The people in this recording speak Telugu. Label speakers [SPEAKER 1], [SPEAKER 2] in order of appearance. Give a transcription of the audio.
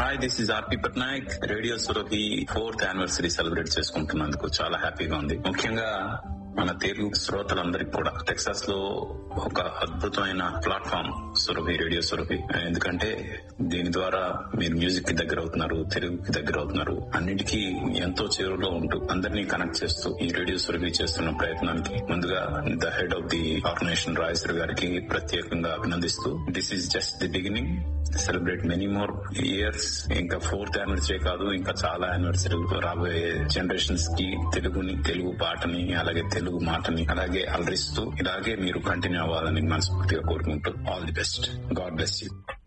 [SPEAKER 1] hi this is RP Patnaik radio Surabhi fourth anniversary celebrate చేసుకుంటున్నందుకు చాలా హ్యాపీగా ఉంది ముఖ్యంగా మన తెలుగు శ్రోతలందరికీ కూడా టెక్సాస్ లో ఒక అద్భుతమైన ప్లాట్ఫామ్ సురభి రేడియో సురభి ఎందుకంటే దీని ద్వారా మీరు మ్యూజిక్ కి దగ్గర అవుతున్నారు తెలుగుకి దగ్గర అవుతున్నారు అన్నిటికీ ఎంతో చేరులో ఉంటూ అందరినీ కనెక్ట్ చేస్తూ ఈ రేడియో సురభి చేస్తున్న ప్రయత్నానికి ముందుగా the head of the organisation Rayasar గారికి ప్రత్యేకంగా అభినందిస్తూ this is just the beginning celebrate many more years ఇంకా ఫోర్త్ యానివర్సరీ కాదు ఇంకా చాలా యానివర్సరీ రాబోయే జనరేషన్స్ కి తెలుగుని తెలుగు పాటని అలాగే తెలుగు మాటని అలాగే అలరిస్తూ ఇలాగే మీరు కంటిన్యూ అవ్వాలని మనస్ఫూర్తిగా కోరుకుంటూ all the best God bless you